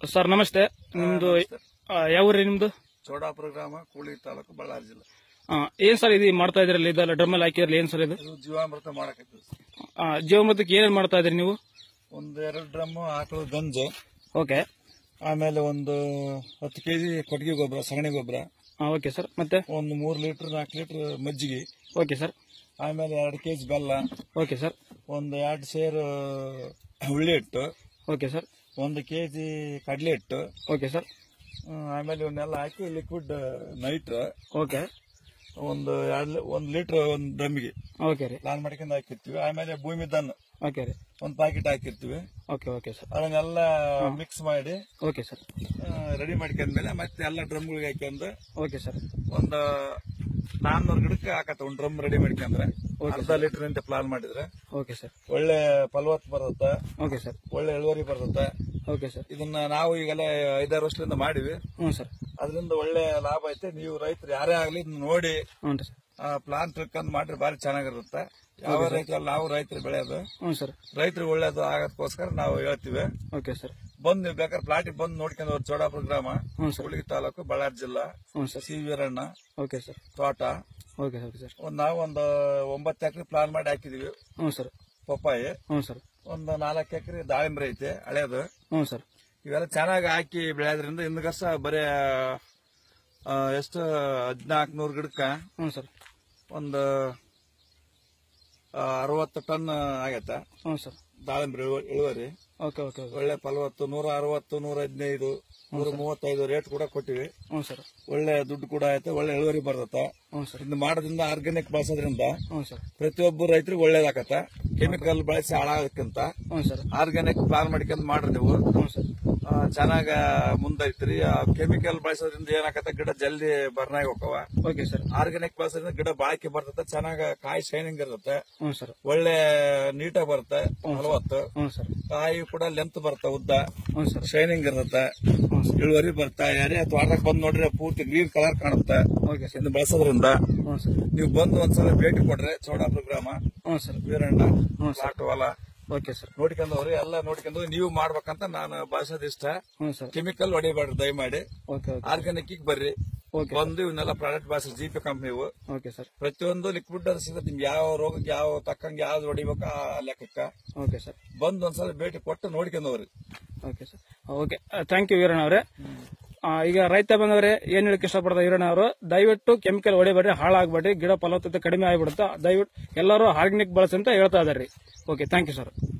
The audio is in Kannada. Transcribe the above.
ಸರ್ ನಮಸ್ತೆ ನಿಮ್ದು ಆ, ಯಾವ ಊರಿ ನಿಮ್ದು ಚೌಡಾಪುರ ಗ್ರಾಮ ಕೂಳಿ ತಾಲೂಕು ಬಳ್ಳಾರಿ ಜಿಲ್ಲೆ ಆ, ಏನ್ ಸರ್ ಇದು ಮಾಡ್ತಾ ಇದ್ರಲ್ಲ ಇದೆಲ್ಲ ಡ್ರಮ್ ಅಲ್ಲಿ ಹಾಕಿದ್ರಲ್ಲ ಏನ್ ಸರ್ ಇದು ಇದು ಜೀವಾಮೃತ ಮಾಡಕತ್ತಿದ್ವಿ ಆ, ಜೀವಮೃತಕ್ಕೆ ಏನೇನ್ ಮಾಡ್ತಾ ಇದ್ರಿ ನೀವು ಒಂದು ಎರಡು ಡ್ರಮ್ ಆಕಳು ಗಂಜು ಓಕೆ ಆಮೇಲೆ ಒಂದು ಹತ್ತು ಕೆಜಿ ಕೊಟ್ಟಿಗೆ ಗೊಬ್ಬರ ಸಗಣಿ ಗೊಬ್ಬರ ಓಕೆ ಸರ್ ಮತ್ತೆ ಒಂದು ಮೂರು ಲೀಟರ್ ನಾಲ್ಕು ಲೀಟರ್ ಮಜ್ಜಿಗೆ ಓಕೆ ಸರ್ ಆಮೇಲೆ ಎರಡು ಕೆಜಿ ಬೆಲ್ಲ ಓಕೆ ಸರ್ ಒಂದು ಎರಡು ಸೇರು ಹುಳ್ಳಿ ಹಿಟ್ಟು ಓಕೆ ಸರ್ ಒಂದು ಕೆಜಿ ಕಡಲೆ ಹಿಟ್ಟು ಓಕೆ ಸರ್ ಹ್ಮ್, ಆಮೇಲೆ ಇವನ್ನೆಲ್ಲ ಹಾಕಿ ಲಿಕ್ವಿಡ್ ನೈಟ್ರ್ ಓಕೆ ಒಂದು ಎರಡು ಒಂದು ಲೀಟರ್ ಒಂದು ಡ್ರಮ್ಗೆ ಓಕೆ ರೀ ಪ್ಲಾನ್ ಮಾಡ್ಕೊಂಡು ಹಾಕಿರ್ತೀವಿ ಆಮೇಲೆ ಭೂಮಿ ದನ್ ಓಕೆ ರೀ ಒಂದು ಪ್ಯಾಕೆಟ್ ಹಾಕಿರ್ತೀವಿ ಓಕೆ ಓಕೆ ಸರ್ ಅದನ್ನೆಲ್ಲ ಮಿಕ್ಸ್ ಮಾಡಿ ಓಕೆ ಸರ್ ರೆಡಿ ಮಾಡ್ಕೊಂಡ್ಮೇಲೆ ಮತ್ತೆ ಎಲ್ಲ ಡ್ರಮ್ಗಳಿಗೆ ಹಾಕ್ಯಂದು ಓಕೆ ಸರ್ ಒಂದು ನಾನ್ನೂರು ಗಿಡಕ್ಕೆ ಹಾಕತ್ತ ಒಂದು ಡ್ರಮ್ ರೆಡಿ ಮಾಡ್ಕೊಂಡ್ರೆ ಅರ್ಧ ಲೀಟರ್ ಅಂತ ಪ್ಲಾನ್ ಮಾಡಿದ್ರೆ ಓಕೆ ಸರ್ ಒಳ್ಳೆ ಫಲವತ್ತು ಬರುತ್ತೆ ಓಕೆ ಸರ್ ಒಳ್ಳೆ ಇಳುವರಿ ಬರುತ್ತೆ ಓಕೆ ಸರ್ ಇದನ್ನ ನಾವು ಈಗೆಲ್ಲ ಐದಾರು ವರ್ಷದಿಂದ ಮಾಡಿವಿ ಹ್ಞೂ ಸರ್ ಅದರಿಂದ ಒಳ್ಳೆ ಲಾಭ ಐತೆ ನೀವು ರೈತರು ಯಾರೇ ಆಗ್ಲಿ ಇದನ್ನ ನೋಡಿ ಹ್ಞೂ ಸರ್ ಪ್ಲಾನ್ ತಿಳ್ಕೊಂಡ್ ಮಾಡ್ರಿ ಭಾರಿ ಚೆನ್ನಾಗಿರುತ್ತೆ ಯಾವ ರೈತರು ನಾವು ರೈತರು ಬೆಳೆಯೋದು ಹ್ಞೂ ಸರ್ ರೈತರಿಗೆ ಒಳ್ಳೇದು ಆಗೋದಕ್ಕೋಸ್ಕರ ನಾವು ಹೇಳ್ತೀವಿ ಓಕೆ ಸರ್ ಬಂದು ನೀವು ಬೇಕಾದ್ರೆ ಪ್ಲಾಟಿಗೆ ಬಂದು ನೋಡ್ಕೊಂಡು ಹೋಗಿ ಚೌಡಾಪುರ ಗ್ರಾಮ ಹ್ಞೂ ಸರ್ ಹುಡುಗಿ ತಾಲೂಕು ಬಳ್ಳಾರಿ ಜಿಲ್ಲಾ ಹ್ಞೂ sir C Veeranna okay sir ತೋಟ ಓಕೆ ಓಕೆ ಸರ್ ಒಂದ್ ನಾವು ಒಂದು ಒಂಬತ್ತು ಎಕರೆ ಪ್ಲಾನ್ ಮಾಡಿ ಹಾಕಿದೀವಿ ಹ್ಞೂ ಸರ್ ಪಪ್ಪಾಯಿ ಹ್ಞೂ ಸರ್ ಒಂದು ನಾಲ್ಕು ಎಕರೆ ದಾಳಿಂಬ್ರೆ ಐತೆ ಹಳೇದು ಹ್ಞೂ ಸರ್ ಇವೆಲ್ಲ ಚೆನ್ನಾಗಿ ಹಾಕಿ ಬೆಳೆಯೋದ್ರಿಂದ ಹಿಂದ್ ವರ್ಷ ಬರೀ ಆ, ಎಷ್ಟು ಹದಿನಾಲ್ಕು ನೂರು ಗಿಡಕ್ಕ ಹ್ಞೂ ಸರ್ ಒಂದು ಆ, ಅರವತ್ತು ಟನ್ ಆಗೈತೆ ಹ್ಞೂ ಸರ್ ದಾಳಿಂಬ್ರೆ ಇಳು- ಇಳುವರಿ ಓಕೆ ಓಕೆ ಓಕೆ ಒಳ್ಳೆ ಫಲವತ್ತು ನೂರ ಅರವತ್ತು ನೂರ ಹದಿನೈದು ನೂರ ಮೂವತ್ತೈದು ರೇಟ್ ಕೂಡ ಕೊಟ್ಟಿವಿ ಹ್ಞೂ ಸರ್ ಒಳ್ಳೆ ದುಡ್ಡು ಕೂಡ ಐತೆ ಒಳ್ಳೆ ಇಳುವರಿ ಬರ್ತತೆ ಹ್ಞೂ ಸರ್ ಇದು ಮಾಡೋದ್ರಿಂದ ಆರ್ಗ್ಯಾನಿಕ್ ಬಳಸೋದ್ರಿಂದ ಹ್ಞೂ ಸರ್ ಪ್ರತಿಯೊಬ್ಬ ರೈತರಿಗೆ ಒಳ್ಳೇದಾಗತ್ತ ಕೆಮಿಕಲ್ ಬಳಸಿ ಹಾಳಾಗಕ್ಕಿಂತ ಹ್ಞೂ ಸರ್ ಆರ್ಗ್ಯಾನಿಕ್ ಪ್ಲಾನ್ ಮಾಡ್ಕೊಂಡ್ ಮಾಡ್ರಿ ನೀವು ಹ್ಞೂ ಸರ್ ಆ, ಚೆನ್ನಾಗ ಮುಂದೈತ್ರಿ ಕೆಮಿಕಲ್ ಬಳಸೋದ್ರಿಂದ ಏನಾಗತ್ತ ಗಿಡ ಜಲ್ದಿ ಬರ್ನಾಗ ಹೋಗವ ಓಕೆ ಸರ್ ಆರ್ಗ್ಯಾನಿಕ್ ಬಳಸೋದ್ರಿಂದ ಗಿಡ ಬಾಳಿಕೆ ಬರ್ತದೆ ಚೆನ್ನಾಗ ಕಾಯಿ ಶೈನಿಂಗ್ ಇರ್ತದೆ ಹ್ಞೂ ಸರ್ ಒಳ್ಳೆ ನೀಟಾಗಿ ಬರುತ್ತೆ ಫಲವತ್ತು ಹ್ಞೂ ಸರ್ ಕಾಯಿ ಕೂಡ ಲೆಂತ್ ಬರುತ್ತೆ ಉದ್ದ ಹ್ಞೂ ಸರ್ ಶೈನಿಂಗ್ ಇರುತ್ತೆ ಹ್ಞೂ ಸರ್ ಇಳುವರಿ ಬರ್ತಾ ಯಾರೇ ತೋಟಕ್ಕೆ ಬಂದ್ ನೋಡ್ರಿ ಪೂರ್ತಿ ಗ್ರೀನ್ ಕಲರ್ ಕಾಣುತ್ತೆ ಓಕೆ ಸರ್ ಇದನ್ನ ಬಳಸೋದ್ರಿಂದ ಹ್ಞೂ ಸರ್ ನೀವು ಬಂದು ಒಂದ್ಸಲ ಭೇಟಿ ಕೊಡ್ರಿ ಚೌಡಾಪುರ ಗ್ರಾಮ ಹ್ಞೂ ಸರ್ ವೀರಣ್ಣ ಹ್ಞೂ ಸರ್ ಪ್ಲಾಟ್ ಹೊಲ ಓಕೆ ಸರ್ ನೋಡ್ಕೊಂಡವ್ರಿ ಎಲ್ಲ ನೋಡ್ಕೊಂಡು ನೀವು ಮಾಡ್ಬೇಕಂತ ನಾನು ಭಾಷದ ಇಷ್ಟ ಹ್ಞೂ ಸರ್ ಕೆಮಿಕಲ್ ಹೊಡಿಬೇಡ್ರಿ ದಯಮಾಡಿ ಓಕೆ ಓಕೆ ಆರ್ಗ್ಯಾನಿಕ್ ಬರ್ರಿ ಓಕೆ ಬಂದು ಇವನ್ನೆಲ್ಲ ಪ್ರಾಡಕ್ಟ್ ಭಾಷೆ ಜಿ ಪಿ ಕಂಪ್ನಿವು ಓಕೆ ಸರ್ ಪ್ರತಿಯೊಂದು ಲಿಕ್ವಿಡ್ ಸಿಗುತ್ತೆ ನಿಮ್ಗೆ ಯಾವ ರೋಗಕ್ಕೆ ಯಾವ ತಕ್ಕಂಗೆ ಯಾವ್ದು ಹೊಡಿಬೇಕು ಆ ಲೆಕ್ಕಕ್ಕ ಓಕೆ ಸರ್ ಬಂದು ಒಂದ್ಸಲ ಭೇಟಿ ಕೊಟ್ಟು ನೋಡ್ಕೊಂಡವ್ರಿ okay sir okay thank you Veeranna ಅವರೇ ಈಗ ರೈತ ಬಂದವರೇ ಏನ್ ಹೇಳಕ್ ಇಷ್ಟಪಡ್ತಾರೆ ವೀರಣ್ಣ ಅವರು ದಯವಿಟ್ಟು ಕೆಮಿಕಲ್ ಹೊಡಿಬೇಡ್ರಿ ಹಾಳಾಗ್ಬೇಡ್ರಿ ಗಿಡ ಫಲವತ್ತತೆ ಕಡಿಮೆ ಆಗಿಬಿಡುತ್ತೆ ದಯವಿಟ್ಟು ಎಲ್ಲರೂ ಆರ್ಗ್ಯಾನಿಕ್ ಬಳಸಿ ಅಂತ ಹೇಳ್ತಾ ಇದಾರೆ ಓಕೆ ಥ್ಯಾಂಕ್ ಯು ಸರ್